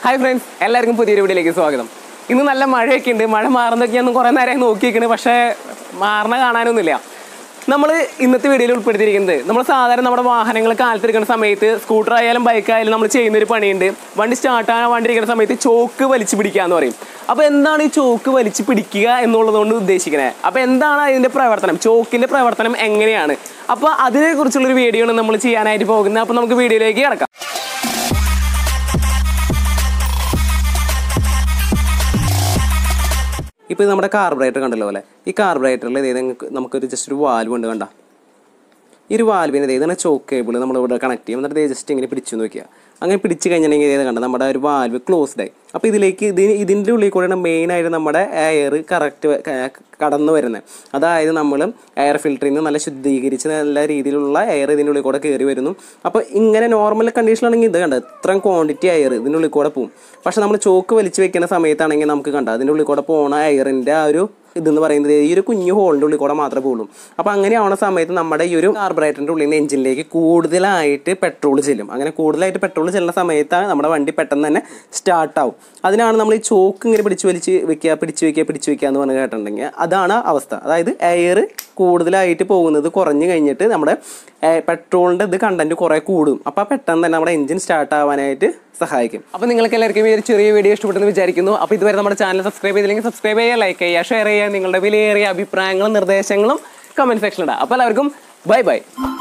hi friends എല്ലാവർക്കും പുതിയൊരു വീഡിയോയിലേക്ക് സ്വാഗതം ഇന്ന് നല്ല മഴയൊക്കെ ഉണ്ട് മഴ മാറുന്നതൊക്കെ ഞാൻ കുറേ നേരമായി നോക്കിയിരിക്കണ് പക്ഷേ മാറണ കാണാനൊന്നുമില്ല നമ്മൾ ഇന്നത്തെ വീഡിയോയിൽ ഉൾപ്പെടുത്തിയിരിക്കുന്നത് നമ്മൾ സാധാരണ നമ്മുടെ വാഹനങ്ങൾ കാലത്തെടുക്കുന്ന സമയത്ത് സ്കൂട്ടർ ആയാലും ബൈക്ക് ആയാലും നമ്മൾ ചെയ്യുന്നൊരു പണിയുണ്ട് വണ്ടി സ്റ്റാർട്ട് ആകാൻ വേണ്ടി ഇരിക്കുന്ന സമയത്ത് ചോക്ക് വലിച്ചു പിടിക്കുക എന്ന് പറയും അപ്പോൾ എന്താണ് ഈ ചോക്ക് വലിച്ചു പിടിക്കുക എന്നുള്ളത് കൊണ്ട് ഉദ്ദേശിക്കുന്നത് അപ്പോൾ എന്താണ് അതിൻ്റെ പ്രവർത്തനം ചോക്കിൻ്റെ പ്രവർത്തനം എങ്ങനെയാണ് അപ്പോൾ അതിനെക്കുറിച്ചുള്ളൊരു വീഡിയോ ആണ് നമ്മൾ ചെയ്യാനായിട്ട് പോകുന്നത് അപ്പോൾ നമുക്ക് വീഡിയോയിലേക്ക് കിടക്കാം ഇപ്പോൾ ഇത് നമ്മുടെ കാർബറേറ്റർ കണ്ടല്ലോ അല്ലേ ഈ കാർബറേറ്ററിൽ ഇതേ നിങ്ങൾക്ക് നമുക്കൊരു ജസ്റ്റ് ഒരു വാൽവ് ഉണ്ട് കണ്ട ഈ ഒരു വാൽവിന് ഇതേ ഇതാണ് ചോക്ക് കേബിൾ നമ്മൾ ഇവിടെ കണക്ട് ചെയ്യും എന്നിട്ട് ഇത് ജസ്റ്റ് ഇങ്ങനെ പിടിച്ചു നോക്കിയാൽ അങ്ങനെ പിടിച്ച് കഴിഞ്ഞിട്ടുണ്ടെങ്കിൽ ഇത് കണ്ട നമ്മുടെ ഒരു വാൽവ് ക്ലോസ്ഡ് ആയി അപ്പോൾ ഇതിലേക്ക് ഇതിന് ഇതിൻ്റെ ഉള്ളിൽ കൂടെയാണ് മെയിനായിട്ട് നമ്മുടെ എയർ കറക്റ്റ് കടന്നു വരുന്നത് അതായത് നമ്മൾ എയർ ഫിൽറ്ററിൽ നിന്ന് നല്ല ശുദ്ധീകരിച്ച് നല്ല രീതിയിലുള്ള എയർ ഇതിൻ്റെ ഉള്ളിൽ കൂടെ കയറി വരുന്നു അപ്പോൾ ഇങ്ങനെ നോർമൽ കണ്ടീഷനിലാണെങ്കിൽ ഇത് കണ്ട ഇത്രയും ക്വാണ്ടിറ്റി എയർ ഇതിൻ്റെ ഉള്ളിൽ കൂടെ പോകും പക്ഷെ നമ്മൾ ചോക്ക് വലിച്ച് വെക്കുന്ന സമയത്താണെങ്കിൽ നമുക്ക് കണ്ട അതിൻ്റെ ഉള്ളിൽ കൂടെ പോണ എയറിൻ്റെ ആ ഒരു ഇതെന്ന് പറയുന്നത് ഈ ഒരു കുഞ്ഞു ഹോളിൻ്റെ ഉള്ളിൽ കൂടെ മാത്രമേ പോകുള്ളൂ അപ്പോൾ അങ്ങനെ ആവുന്ന സമയത്ത് നമ്മുടെ ഈ ഒരു കാർബറേറ്ററിൻ്റെ ഉള്ളിൽ നിന്ന് എഞ്ചിനിലേക്ക് കൂടുതലായിട്ട് പെട്രോൾ ചെല്ലും അങ്ങനെ കൂടുതലായിട്ട് പെട്രോൾ ചെല്ലുന്ന സമയത്താണ് നമ്മുടെ വണ്ടി പെട്ടെന്ന് തന്നെ സ്റ്റാർട്ട് ആവും അതിനാണ് നമ്മൾ ഈ ചോക്ക് ഇങ്ങനെ പിടിച്ച് വലിച്ച് വെക്കുക പിടിച്ച് വെക്കുക പിടിച്ച് വെക്കുക എന്ന് പറഞ്ഞ് കേട്ടിട്ടുണ്ടെങ്കിൽ അതാണ് അവസ്ഥ അതായത് എയർ കൂടുതലായിട്ട് പോകുന്നത് കുറഞ്ഞു കഴിഞ്ഞിട്ട് നമ്മുടെ പെട്രോളിൻ്റെ ഇത് കണ്ടന്റ് കുറേ കൂടും അപ്പോൾ പെട്ടെന്ന് തന്നെ നമ്മുടെ എഞ്ചിൻ സ്റ്റാർട്ട് ആവാനായിട്ട് സഹായിക്കും അപ്പോൾ നിങ്ങൾക്ക് എല്ലാവർക്കും ഈ ഒരു ചെറിയ വീഡിയോ ഇഷ്ടപ്പെട്ടെന്ന് വിചാരിക്കുന്നു അപ്പോൾ ഇതുവരെ നമ്മുടെ ചാനൽ സബ്സ്ക്രൈബ് ചെയ്തില്ലെങ്കിൽ സബ്സ്ക്രൈബ് ചെയ്യുക ലൈക്ക് ചെയ്യുക ഷെയർ ചെയ്യുക നിങ്ങളുടെ വിലയേറിയ അഭിപ്രായങ്ങളും നിർദ്ദേശങ്ങളും കമൻറ്റ് സെക്ഷനിലിടാം അപ്പോൾ എല്ലാവർക്കും ബൈ ബൈ